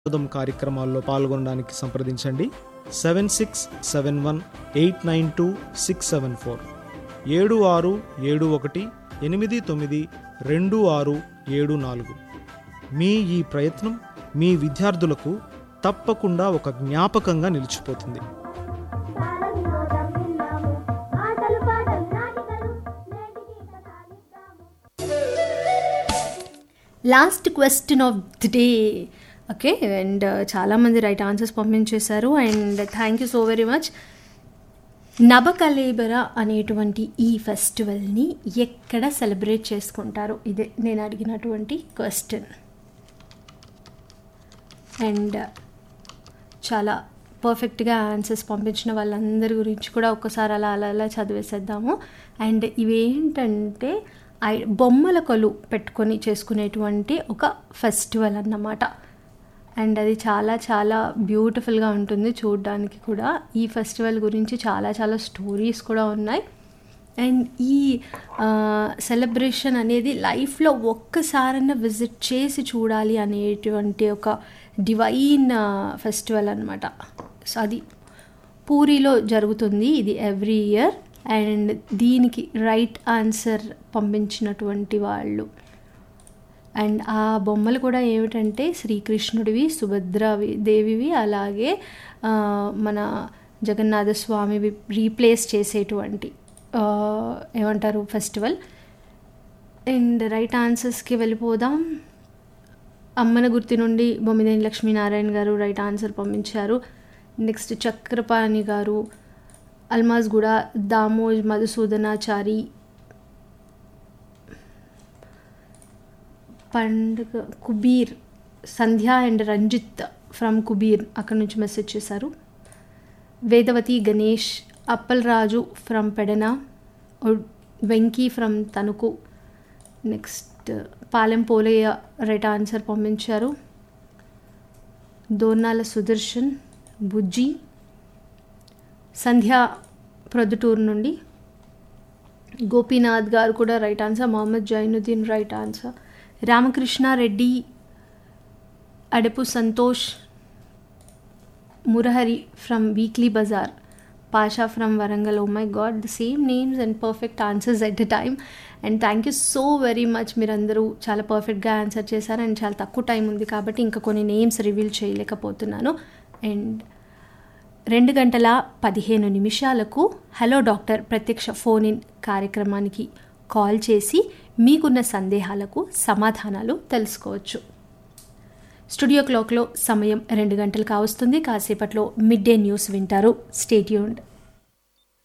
వినోదం కార్యక్రమాల్లో పాల్గొనడానికి సంప్రదించండి seven six seven one eight nine two six seven four ఏడు ఆరు ఏడు ఒకటి ఎనిమిది తొమ్మిది రెండు ఆరు ఏడు నాలుగు మీ ఈ ప్రయత్నం మీ విద్యార్థులకు తప్పకుండా ఒక జ్ఞాపకంగా నిలిచిపోతుంది బాల వినోదం విన్నాము ఆటలు పాటలు నాటికలు నేటికి కథాలిద్దాము last question of the day okay and చాలామంది రైట్ ఆన్సర్స్ పంపించేశారు and thank you so very much Nabakalebara అనేటువంటి ఈ ఫెస్టివల్ని ఎక్కడ సెలబ్రేట్ చేసుకుంటారు ఇదే నేను అడిగినటువంటి క్వశ్చన్ అండ్ చాలా పర్ఫెక్ట్గా ఆన్సర్స్ పంపించిన వాళ్ళందరి గురించి కూడా ఒక్కసారి అలా అలా అలా చదివేసేద్దాము అండ్ ఇవేంటంటే ఐ బొమ్మల కొలు పెట్టుకొని చేసుకునేటువంటి ఒక ఫెస్టివల్ అన్నమాట అండ్ అది చాలా చాలా బ్యూటిఫుల్గా ఉంటుంది చూడడానికి కూడా ఈ ఫెస్టివల్ గురించి చాలా చాలా స్టోరీస్ కూడా ఉన్నాయి అండ్ ఈ సెలబ్రేషన్ అనేది లైఫ్లో ఒక్కసారన్నా విజిట్ చేసి చూడాలి అనేటువంటి ఒక డివైన్ ఫెస్టివల్ అనమాట సో అది పూరిలో జరుగుతుంది ఇది ఎవ్రీ ఇయర్ అండ్ దీనికి రైట్ ఆన్సర్ పంపించినటువంటి వాళ్ళు అండ్ ఆ బొమ్మలు కూడా ఏమిటంటే శ్రీకృష్ణుడివి సుభద్రవి దేవివి అలాగే ఆ, మన జగన్నాథ స్వామివి రీప్లేస్ చేసేటువంటి ఆ, ఏమంటారు ఫెస్టివల్ అండ్ రైట్ ఆన్సర్స్కి వెళ్ళిపోదాం అమ్మన గుర్తి నుండి బొమ్మిదేని లక్ష్మీనారాయణ గారు రైట్ ఆన్సర్ పంపించారు నెక్స్ట్ చక్రపాణి గారు అల్మాజ్ కూడా దామోజ్ మధుసూదనాచారి పండుగ కుబీర్ సంధ్య అండ్ రంజిత్ ఫ్రమ్ కుబీర్ అక్కడ నుంచి మెసేజ్ చేశారు Vedavathi Ganesh Appal Raju from Pedana Venky from Tanuku next Palem Polaiah right answer పంపించారు దోర్నాల సుదర్శన్ బుజ్జి సంధ్య ప్రొద్దుటూరు నుండి గోపీనాథ్ గారు కూడా right answer Mohammed Zainuddin right answer Ramakrishna Reddy Adapu Santosh Murahari from weekly bazaar Pasha from Warangal oh my god the same names and perfect answers at a time and thank you so very much మీరందరూ చాలా పర్ఫెక్ట్గా answer చేశారు and చాలా తక్కువ టైం ఉంది కాబట్టి ఇంకా కొన్ని నేమ్స్ రివీల్ చేయలేకపోతున్నాను అండ్ రెండు గంటల పదిహేను నిమిషాలకు హలో డాక్టర్ ప్రత్యక్ష ఫోన్ ఇన్ కార్యక్రమానికి కాల్ చేసి మీకున్న సందేహాలకు సమాధానాలు తెలుసుకోవచ్చు స్టూడియో క్లాక్లో సమయం రెండు గంటలు కావస్తుంది కాసేపట్లో మిడ్ డే న్యూస్ వింటారు స్టేట్యూన్డ్